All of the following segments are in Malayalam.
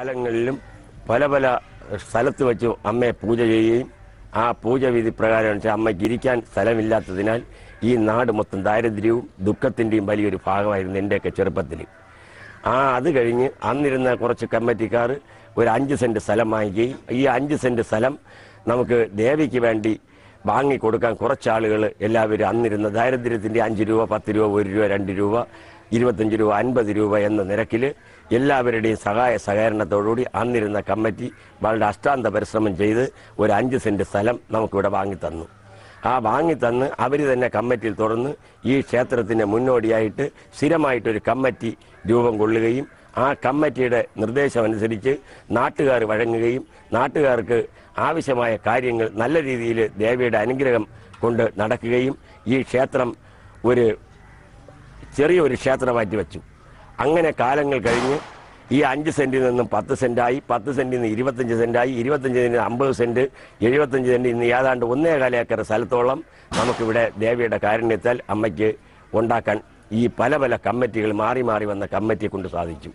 കാലങ്ങളിലും പല പല സ്ഥലത്ത് വെച്ച് അമ്മയെ പൂജ ചെയ്യുകയും ആ പൂജ വിധി പ്രകാരം വെച്ചാൽ അമ്മയ്ക്ക് ഇരിക്കാൻ സ്ഥലമില്ലാത്തതിനാൽ ഈ നാട് മൊത്തം ദാരിദ്ര്യവും ദുഃഖത്തിൻ്റെയും വലിയൊരു ഭാഗമായിരുന്നു എൻ്റെയൊക്കെ ചെറുപ്പത്തിൽ ആ അത് കഴിഞ്ഞ് അന്നിരുന്ന കുറച്ച് കമ്മിറ്റിക്കാർ ഒരു അഞ്ച് സെന്റ് സ്ഥലം വാങ്ങിക്കുകയും ഈ അഞ്ച് സെന്റ് സ്ഥലം നമുക്ക് ദേവിക്ക് വേണ്ടി വാങ്ങിക്കൊടുക്കാൻ കുറച്ചാളുകൾ എല്ലാവരും അന്നിരുന്ന ദാരിദ്ര്യത്തിന്റെ അഞ്ച് രൂപ പത്ത് രൂപ ഒരു രൂപ രണ്ട് രൂപ ഇരുപത്തഞ്ച് രൂപ അൻപത് രൂപ എന്ന നിരക്കിൽ എല്ലാവരുടെയും സഹായ സഹകരണത്തോടുകൂടി അന്നിരുന്ന കമ്മിറ്റി വളരെ അഷ്ടാന്ത പരിശ്രമം ചെയ്ത് ഒരു അഞ്ച് സെന്റ് സ്ഥലം നമുക്കിവിടെ വാങ്ങിത്തന്നു ആ വാങ്ങിത്തന്ന് അവർ തന്നെ കമ്മിറ്റിയിൽ തുറന്ന് ഈ ക്ഷേത്രത്തിന് മുന്നോടിയായിട്ട് സ്ഥിരമായിട്ടൊരു കമ്മിറ്റി രൂപം കൊള്ളുകയും ആ കമ്മിറ്റിയുടെ നിർദ്ദേശമനുസരിച്ച് നാട്ടുകാർ വഴങ്ങുകയും നാട്ടുകാർക്ക് ആവശ്യമായ കാര്യങ്ങൾ നല്ല രീതിയിൽ ദേവിയുടെ അനുഗ്രഹം കൊണ്ട് നടക്കുകയും ഈ ക്ഷേത്രം ഒരു ചെറിയൊരു ക്ഷേത്രമാറ്റി വെച്ചു അങ്ങനെ കാലങ്ങൾ കഴിഞ്ഞ് ഈ അഞ്ച് സെന്റിൽ നിന്നും പത്ത് സെന്റായി പത്ത് സെന്റിൽ നിന്ന് ഇരുപത്തഞ്ച് സെന്റായി ഇരുപത്തഞ്ച് സെന്റിൽ നിന്ന് അമ്പത് സെന്റ് എഴുപത്തഞ്ച് സെന്റ് ഇന്ന് ഏതാണ്ട് ഒന്നേകാല ഏക്കർ സ്ഥലത്തോളം നമുക്കിവിടെ ദേവിയുടെ കാരുണ്യത്താൽ അമ്മയ്ക്ക് ഉണ്ടാക്കാൻ ഈ പല പല കമ്മിറ്റികൾ മാറി മാറി വന്ന കമ്മിറ്റിയെ കൊണ്ട് സാധിച്ചു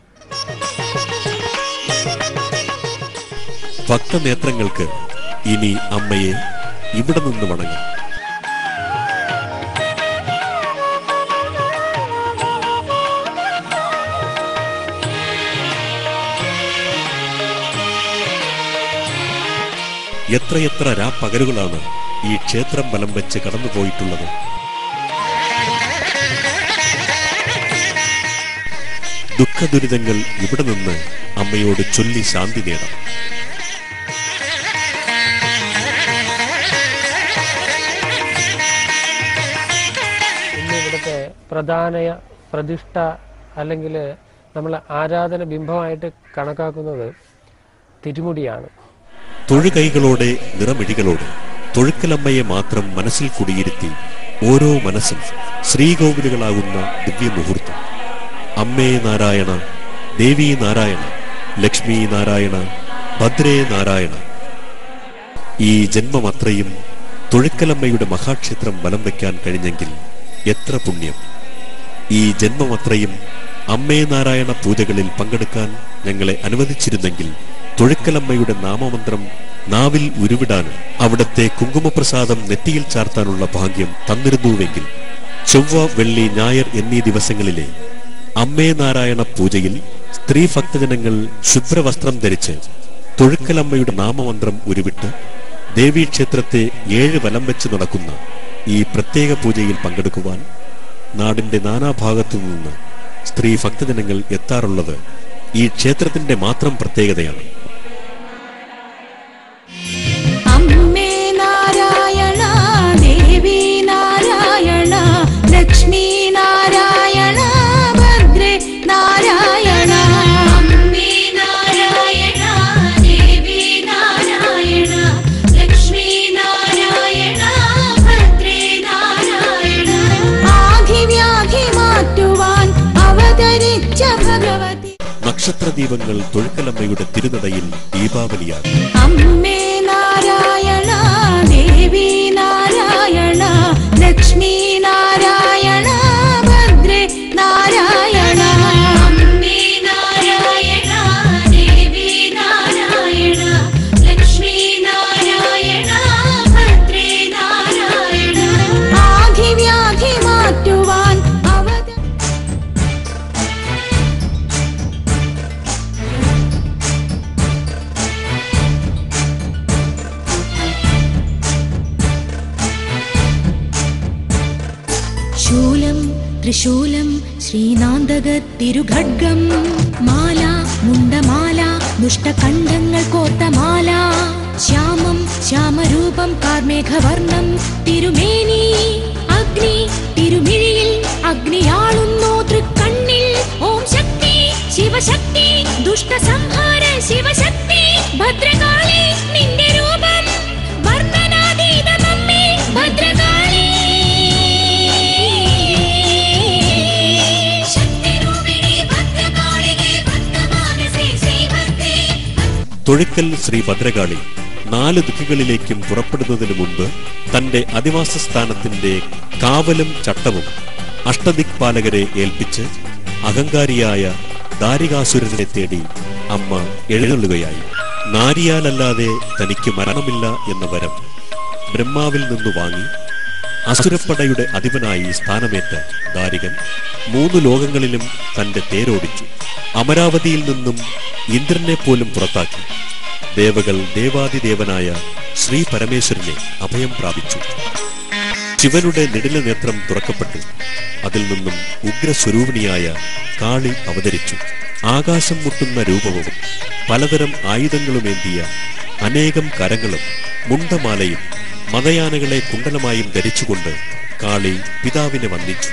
ഭക്തനേത്രങ്ങൾക്ക് ഇനി അമ്മയെ ഇവിടെ നിന്ന് വണങ്ങാം എത്രയെത്ര രാപ്പകലുകളാണ് ഈ ക്ഷേത്രം ബലം വെച്ച് കടന്നുപോയിട്ടുള്ളത് ദുഃഖദുരിതങ്ങൾ ഇവിടെ നിന്ന് അമ്മയോട് ചൊല്ലി ശാന്തി നേടാം ഇന്ന് ഇവിടുത്തെ പ്രധാന പ്രതിഷ്ഠ അല്ലെങ്കിൽ നമ്മൾ ആരാധന ബിംബമായിട്ട് കണക്കാക്കുന്നത് തിരുമുടിയാണ് തൊഴുകൈകളോടെ നിറമിഴികളോടെ തൊഴുക്കലമ്മയെ മാത്രം മനസ്സിൽ കുടിയിരുത്തി ഓരോ മനസ്സും ശ്രീകോവിലുകളാകുന്ന ദിവ്യമുഹൂർത്തം അമ്മേ നാരായണ ദേവി നാരായണ ലക്ഷ്മി നാരായണ ഭദ്രേ നാരായണ ഈ ജന്മമത്രയും തൊഴുക്കലമ്മയുടെ മഹാക്ഷേത്രം ബലം വയ്ക്കാൻ കഴിഞ്ഞെങ്കിൽ എത്ര പുണ്യം ഈ ജന്മമത്രയും അമ്മേ നാരായണ പൂജകളിൽ പങ്കെടുക്കാൻ ഞങ്ങളെ അനുവദിച്ചിരുന്നെങ്കിൽ തൊഴുക്കലമ്മയുടെ നാമമന്ത്രം നാവിൽ ഉരുവിടാനും അവിടത്തെ കുങ്കുമപ്രസാദം നെറ്റിയിൽ ചാർത്താനുള്ള ഭാഗ്യം തന്നിരുന്നുവെങ്കിൽ ചൊവ്വ വെള്ളി ഞായർ എന്നീ ദിവസങ്ങളിലെ അമ്മേ നാരായണ പൂജയിൽ സ്ത്രീ ഭക്തജനങ്ങൾ ശുഭ്രവസ്ത്രം ധരിച്ച് തൊഴുക്കലമ്മയുടെ നാമമന്ത്രം ഉരുവിട്ട് ദേവീക്ഷേത്രത്തെ ഏഴ് വലം വെച്ച് നടക്കുന്ന ഈ പ്രത്യേക പൂജയിൽ പങ്കെടുക്കുവാൻ നാടിന്റെ നാനാഭാഗത്തു നിന്ന് സ്ത്രീ ഭക്തജനങ്ങൾ എത്താറുള്ളത് ഈ ക്ഷേത്രത്തിന്റെ മാത്രം പ്രത്യേകതയാണ് അമ്മേ നാരായണ ദേവി നാരായണ ലക്ഷ്മി നാരായണ ഭദ്രേ നാരായണ അമ്മേ നാരായണ ദേവി നാരായണ ലക്ഷ്മി നാരായണ ഭദ്രേ നാരായണ ആധിവ്യാധി മാറ്റുവാൻ അവതരിച്ച ഭഗവതി നക്ഷത്രദീപങ്ങൾ തൊഴുക്കലമ്മയുടെ തിരുനടയിൽ ദീപാവലിയാണ് അമ്മേ നാരായണ ദേവി നാരായണ ലക്ഷ്മി നാരായണ ഭദ്രേ നാരായണ അമ്മേ നാരായണ ദേവി നാരായണ ലക്ഷ്മി നാരായണ ഭദ്രേ നാരായണ ആധിവ്യാധി മാറ്റുവാൻ അവത ശൂലം ത്രിശൂലം ശ്രീനാന്തകത്തിരുഖഡ്ഗം മാല മുണ്ടമാല ദുഷ്ടകണ്ഠങ്ങൾ കോർത്ത മാല ശ്യാമം ശ്യാമരൂപം കാർമേഘവർണം തിരുമേനി അഗ്നി തിരുമിഴിയിൽ അഗ്നിയാളുന്നു തൃക്കണ്ണിൽ ഓം ശക്തി ശിവശക്തി ദുഷ്ടസംഹാര ശിവശക്തി ഭദ്രകാളി നിന്റെ രൂപം വർണ്ണനാതീതമമ്മേ ഭദ്രകാളി ശക്തിരൂപിണി ഭദ്രകാളികേ ഭക്തമാനസേ ശ്രീഭദ്രേ തൊഴുക്കൽ ശ്രീ ഭദ്രകാളി നാല് ദിക്കുകളിലേക്കും പുറപ്പെടുന്നതിനു മുമ്പ് തന്റെ അധിവാസ സ്ഥാനത്തിന്റെ കാവലും ചട്ടവും അഷ്ടദിക്പാലകരെ ഏൽപ്പിച്ച് അഹങ്കാരിയായ ദാരികാസുരനെ തേടി അമ്മ എഴുന്നള്ളുകയായി നാരിയാലല്ലാതെ തനിക്ക് മരണമില്ല എന്ന വരം ബ്രഹ്മാവിൽ നിന്നു വാങ്ങി അസുരപ്പടയുടെ അധിപനായി സ്ഥാനമേറ്റ ദാരികൻ മൂന്ന് ലോകങ്ങളിലും തന്റെ തേരോടിച്ചു അമരാവതിയിൽ നിന്നും ഇന്ദ്രനെ പോലും പുറത്താക്കി ദേവകൾ ദേവാദിദേവനായ ശ്രീ പരമേശ്വരനെ അഭയം പ്രാപിച്ചു ശിവനുടെ നെടില നേത്രം തുറക്കപ്പെട്ടു അതിൽ നിന്നും ഉഗ്രസ്വരൂപിണിയായ കാളി അവതരിച്ചു ആകാശം മുട്ടുന്ന രൂപവും പലതരം ആയുധങ്ങളുമേന്തിയ അനേകം കരങ്ങളും മുണ്ടമാലയും മതയാനകളെ കുണ്ടലമായും ധരിച്ചുകൊണ്ട് കാളി പിതാവിനെ വന്ദിച്ചു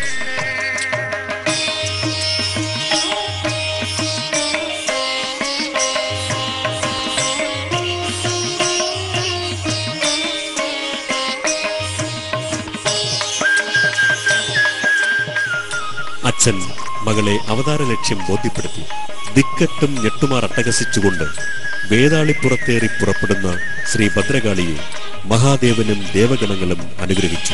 അച്ഛൻ മകളെ അവതാര ലക്ഷ്യം ബോധ്യപ്പെടുത്തി ദിക്കറ്റും ഞെട്ടുമാർ അട്ടഹസിച്ചുകൊണ്ട് വേതാളിപ്പുറത്തേറി പുറപ്പെടുന്ന ശ്രീ ഭദ്രകാളിയെ മഹാദേവനും ദേവഗണങ്ങളും അനുഗ്രഹിച്ചു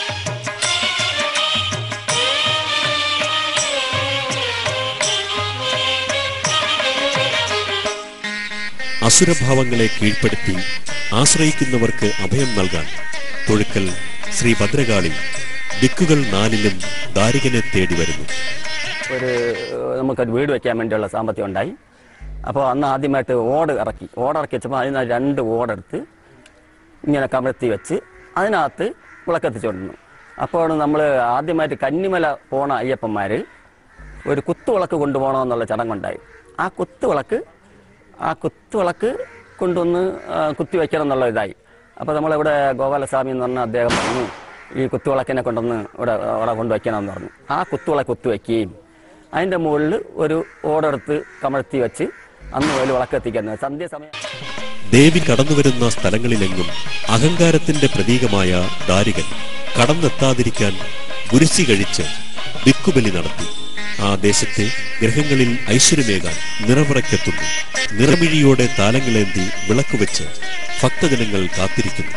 അസുരഭാവങ്ങളെ കീഴ്പ്പെടുത്തി ആശ്രയിക്കുന്നവർക്ക് അഭയം നൽകാൻ തൊഴുക്കൽ ശ്രീ ഭദ്രകാളി ദിക്കുകൾ നാലിലും ദാരികനെ തേടി വരുന്നു ഒരു നമുക്കൊരു വീട് വെക്കാൻ വേണ്ടിയുള്ള സാമ്പത്തികം ഉണ്ടായി അപ്പോൾ അന്ന് ആദ്യമായിട്ട് ഓട് ഇറക്കി ഓട് ഇറക്കി വെച്ചപ്പോൾ അതിന് രണ്ട് ഓടെടുത്ത് ഇങ്ങനെ കമഴ്ത്തി വെച്ച് അതിനകത്ത് വിളക്കെത്തിച്ചുകൊണ്ടിരുന്നു അപ്പോൾ നമ്മൾ ആദ്യമായിട്ട് കന്നിമല പോണ അയ്യപ്പന്മാർ ഒരു കുത്തുവിളക്ക് കൊണ്ടുപോകണമെന്നുള്ള ചടങ്ങുണ്ടായി ആ കുത്തുവിളക്ക് ആ കുത്തുവിളക്ക് കൊണ്ടുവന്ന് ആ, കുത്തി വയ്ക്കണം എന്നുള്ള ഇതായി അപ്പോൾ നമ്മളിവിടെ ഗോപാലസ്വാമി എന്ന് പറഞ്ഞ അദ്ദേഹം പറഞ്ഞു ഈ കുത്തുവിളക്കിനെ കൊണ്ടുവന്ന് ഇവിടെ അവിടെ കൊണ്ടുവയ്ക്കണമെന്ന് പറഞ്ഞു ആ കുത്തുവിളക്ക് കുത്തിവയ്ക്കുകയും അതിൻ്റെ മുകളിൽ ഒരു ഓടെടുത്ത് കമഴ്ത്തി വെച്ച് അന്ന് മുതൽ വിളക്കെത്തിക്കുന്നത് സന്ധ്യാസമയം ദേവി കടന്നുവരുന്ന സ്ഥലങ്ങളിലെങ്ങും അഹങ്കാരത്തിന്റെ പ്രതീകമായ ദാരികൻ കടന്നെത്താതിരിക്കാൻ കുരിശി കഴിച്ച് ദിക്കുബലി നടത്തി ആ ദേശത്തെ ഗ്രഹങ്ങളിൽ ഐശ്വര്യമേകാൻ നിറവിറക്കെത്തുന്നു നിറമിഴിയോടെ താലങ്ങളേന്തി വിളക്കുവെച്ച് ഭക്തജനങ്ങൾ കാത്തിരിക്കുന്നു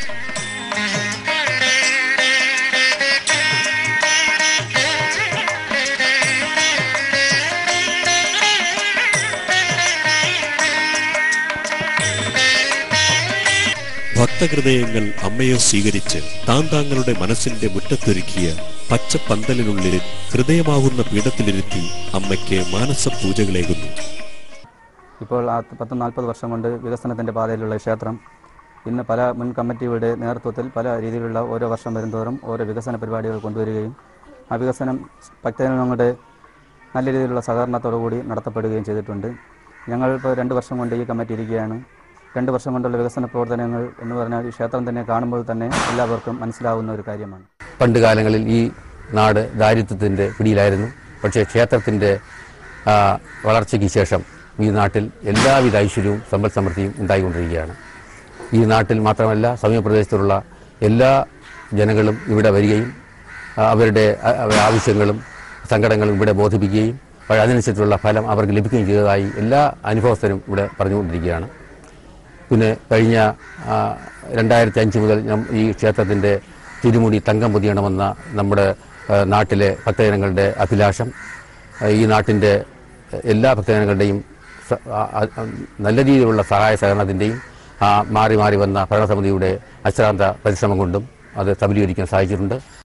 ഭക്തഹൃദയങ്ങൾ അമ്മയെ സ്വീകരിച്ച് താൻ താങ്കളുടെ മനസ്സിന്റെ മുറ്റത്തൊരുക്കിയ പച്ചപ്പന്തലിനുള്ളിൽ ഹൃദയമാകുന്ന പീഠത്തിലിരുത്തി അമ്മയ്ക്ക് മാനസ പൂജകളേകുന്നു ഇപ്പോൾ ആ പത്ത് നാൽപ്പത് വർഷം കൊണ്ട് വികസനത്തിൻ്റെ പാതയിലുള്ള ഈ ക്ഷേത്രം ഇന്ന് പല മുൻ കമ്മിറ്റിയുടെ നേതൃത്വത്തിൽ പല രീതിയിലുള്ള ഓരോ വർഷം വരുന്തോറും ഓരോ വികസന പരിപാടികൾ കൊണ്ടുവരികയും ആ വികസനം ഭക്തജനങ്ങളുടെ നല്ല രീതിയിലുള്ള സഹകരണത്തോടു കൂടി നടത്തപ്പെടുകയും ചെയ്തിട്ടുണ്ട് ഞങ്ങൾ ഇപ്പോൾ രണ്ട് വർഷം കൊണ്ട് ഈ കമ്മിറ്റി ഇരിക്കുകയാണ് രണ്ട് വർഷം കൊണ്ടുള്ള വികസന പ്രവർത്തനങ്ങൾ എന്ന് പറഞ്ഞാൽ ഈ ക്ഷേത്രം തന്നെ കാണുമ്പോൾ തന്നെ എല്ലാവർക്കും മനസ്സിലാവുന്ന ഒരു കാര്യമാണ് പണ്ട് കാലങ്ങളിൽ ഈ നാട് ദാരിദ്ര്യത്തിൻ്റെ പിടിയിലായിരുന്നു പക്ഷേ ക്ഷേത്രത്തിൻ്റെ ആ, വളർച്ചയ്ക്ക് ശേഷം ഈ നാട്ടിൽ എല്ലാവിധ ഐശ്വര്യവും സമ്പൽ സമൃദ്ധിയും ഉണ്ടായിക്കൊണ്ടിരിക്കുകയാണ് ഈ നാട്ടിൽ മാത്രമല്ല സമീപപ്രദേശത്തുള്ള എല്ലാ ജനങ്ങളും ഇവിടെ വരികയും ആ, അവരുടെ ആ, അവരുടെ ആവശ്യങ്ങളും സങ്കടങ്ങളും ഇവിടെ ബോധിപ്പിക്കുകയും അപ്പോൾ അതിനനുസരിച്ചുള്ള ഫലം അവർക്ക് ലഭിക്കുകയും ചെയ്തതായി എല്ലാ അനുഭവസ്ഥരും ഇവിടെ പറഞ്ഞുകൊണ്ടിരിക്കുകയാണ് പിന്നെ കഴിഞ്ഞ ആ, രണ്ടായിരത്തി അഞ്ച് മുതൽ നം- ഈ ക്ഷേത്രത്തിൻ്റെ തിരുമുടി തങ്കം പൊതിയണമെന്ന നമ്മുടെ ആ, നാട്ടിലെ ഭക്തജനങ്ങളുടെ അഭിലാഷം ആ, ഈ നാട്ടിൻ്റെ എല്ലാ ഭക്തജനങ്ങളുടെയും സ- ആ, ആ, നല്ല രീതിയിലുള്ള സഹായ സഹകരണത്തിൻ്റെയും മാറി മാറി വന്ന ഭരണസമിതിയുടെ അശ്രാന്ത പരിശ്രമം കൊണ്ടും അത് സബലീകരിക്കാൻ സാധിച്ചിട്ടുണ്ട്